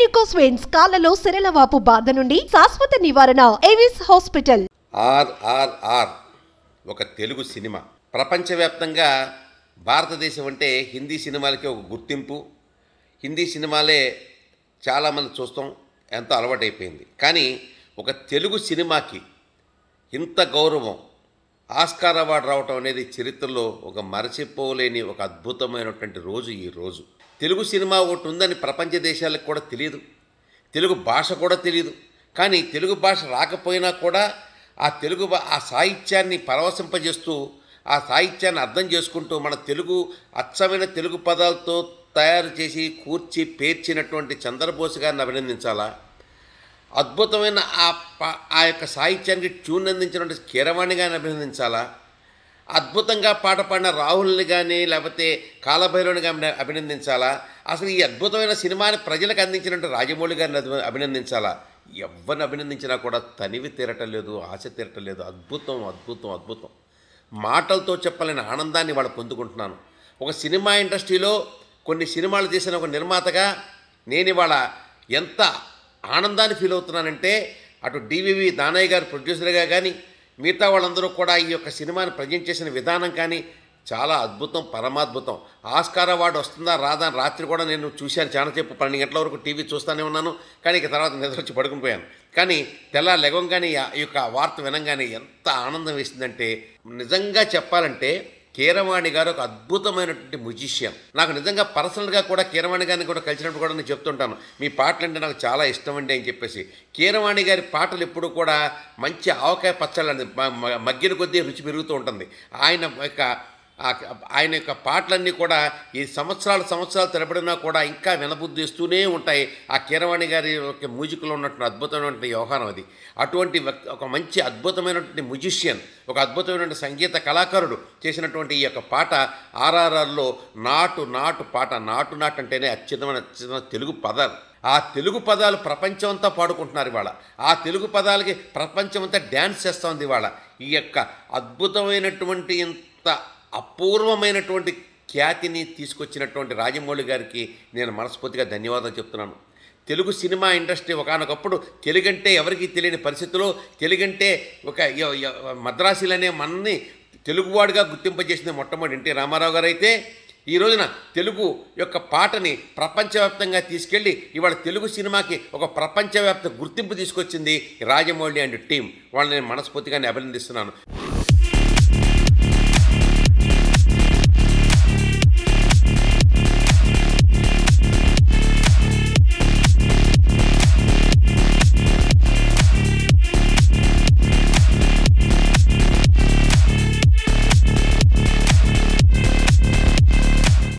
varicose veins కాళ్లలో సిరలవాపు బాధ నుండి శాశ్వత నివారణ ఏవిస్ హాస్పిటల్ ఆర్ఆర్ఆర్ ఒక తెలుగు సినిమా ప్రపంచవ్యాప్తంగా భారతదేశం అంటే హిందీ సినిమాలకి ఒక గుర్తింపు హిందీ సినిమాలే చాలామంది చూస్తాం ఎంతో అలవాటైపోయింది కానీ ఒక తెలుగు సినిమాకి ఇంత గౌరవం ఆస్కార్ అవార్డు రావటం అనేది చరిత్రలో ఒక మరచిపోలేని ఒక అద్భుతమైనటువంటి రోజు ఈ రోజు తెలుగు సినిమా ఒకటి ఉందని ప్రపంచ దేశాలకు కూడా తెలియదు తెలుగు భాష కూడా తెలియదు కానీ తెలుగు భాష రాకపోయినా కూడా ఆ తెలుగు భా- ఆ సాహిత్యాన్ని పరవశింపజేస్తూ ఆ సాహిత్యాన్ని అర్థం చేసుకుంటూ మన తెలుగు అచ్చమైన తెలుగు పదాలతో తయారు చేసి కూర్చి పేర్చినటువంటి చంద్రబోస్ గారిని అభినందించాలా అద్భుతమైన ఆ ప- ఆ యొక్క సాహిత్యానికి ట్యూన్ అందించినటువంటి కీరవాణి గారిని అభినందించాలా అద్భుతంగా పాట పాడిన రాహుల్ని కానీ లేకపోతే కాలభైరవుని కానీ అభినందించాలా అసలు ఈ అద్భుతమైన సినిమాని ప్రజలకు అందించినట్టు రాజమౌళి గారిని అభి- అభినందించాలా ఎవరిని అభినందించినా కూడా తనివి తీరటం లేదు ఆశ తీరటం లేదు అద్భుతం అద్భుతం అద్భుతం మాటలతో చెప్పలేని ఆనందాన్ని వాళ్ళు పొందుకుంటున్నాను ఒక సినిమా ఇండస్ట్రీలో కొన్ని సినిమాలు చేసిన ఒక నిర్మాతగా నేను ఇవాళ ఎంత ఆనందాన్ని ఫీల్ అవుతున్నానంటే అటు డివివి దానయ్య గారు ప్రొడ్యూసర్గా కానీ మిగతా వాళ్ళందరూ కూడా ఈ యొక్క సినిమాని ప్రజెంట్ చేసిన విధానం కానీ చాలా అద్భుతం పరమాద్భుతం ఆస్కార్ అవార్డు వస్తుందా రాదా అని రాత్రి కూడా నేను చూశాను చాలా చెప్పు పన్నెండు గంటల వరకు టీవీ చూస్తూనే ఉన్నాను కానీ ఇక తర్వాత నిద్ర వచ్చి పడుకుని పోయాను కానీ తెల్ల లెగంగానే ఈ యొక్క వార్త వినంగానే ఎంత ఆనందం వేసిందంటే నిజంగా చెప్పాలంటే కీరవాణి గారు ఒక అద్భుతమైనటువంటి మ్యూజిషియన్ నాకు నిజంగా పర్సనల్గా కూడా కీరవాణి గారిని కూడా కలిసినప్పుడు కూడా నేను చెప్తుంటాను మీ పాటలు అంటే నాకు చాలా ఇష్టం అండి అని చెప్పేసి కీరవాణి గారి పాటలు ఎప్పుడు కూడా మంచి ఆవకాయ పచ్చళ్ళు అండి మ- మ- మగ్గిన కొద్దీ రుచి పెరుగుతూ ఉంటుంది ఆయన యొక్క ఆ- ఆయన యొక్క పాటలన్నీ కూడా ఈ సంవత్సరాలు సంవత్సరాలు తరబడినా కూడా ఇంకా వినబుద్ధిస్తూనే ఉంటాయి ఆ కీరవాణి గారి యొక్క మ్యూజిక్లో ఉన్నటువంటి అద్భుతమైనటువంటి వ్యవహారం అది అటువంటి వ్యక్తి ఒక మంచి అద్భుతమైనటువంటి మ్యూజిషియన్ ఒక అద్భుతమైనటువంటి సంగీత కళాకారుడు చేసినటువంటి ఈ యొక్క పాట ఆర్ఆర్ఆర్లో నాటు నాటు పాట నాటు నాటు అంటేనే అత్యుతమైన అత్యుతమైన తెలుగు పదాలు ఆ తెలుగు పదాలు ప్రపంచం అంతా పాడుకుంటున్నారు ఇవాళ ఆ తెలుగు పదాలకి ప్రపంచం అంతా డ్యాన్స్ చేస్తూ ఉంది ఇవాళ ఈ యొక్క అద్భుతమైనటువంటి ఇంత అపూర్వమైనటువంటి ఖ్యాతిని తీసుకొచ్చినటువంటి రాజమౌళి గారికి నేను మనస్ఫూర్తిగా ధన్యవాదాలు చెప్తున్నాను తెలుగు సినిమా ఇండస్ట్రీ ఒకనొకప్పుడు తెలుగంటే ఎవరికీ తెలియని పరిస్థితిలో తెలుగంటే ఒక య- య- మద్రాసీలనే మనని తెలుగువాడిగా గుర్తింపజేసింది మొట్టమొదటి ఎన్టీ రామారావు గారు అయితే ఈ రోజున తెలుగు యొక్క పాటని ప్రపంచవ్యాప్తంగా తీసుకెళ్ళి ఇవాళ తెలుగు సినిమాకి ఒక ప్రపంచవ్యాప్త గుర్తింపు తీసుకొచ్చింది రాజమౌళి అండ్ టీం వాళ్ళని నేను మనస్ఫూర్తిగా నేను అభినందిస్తున్నాను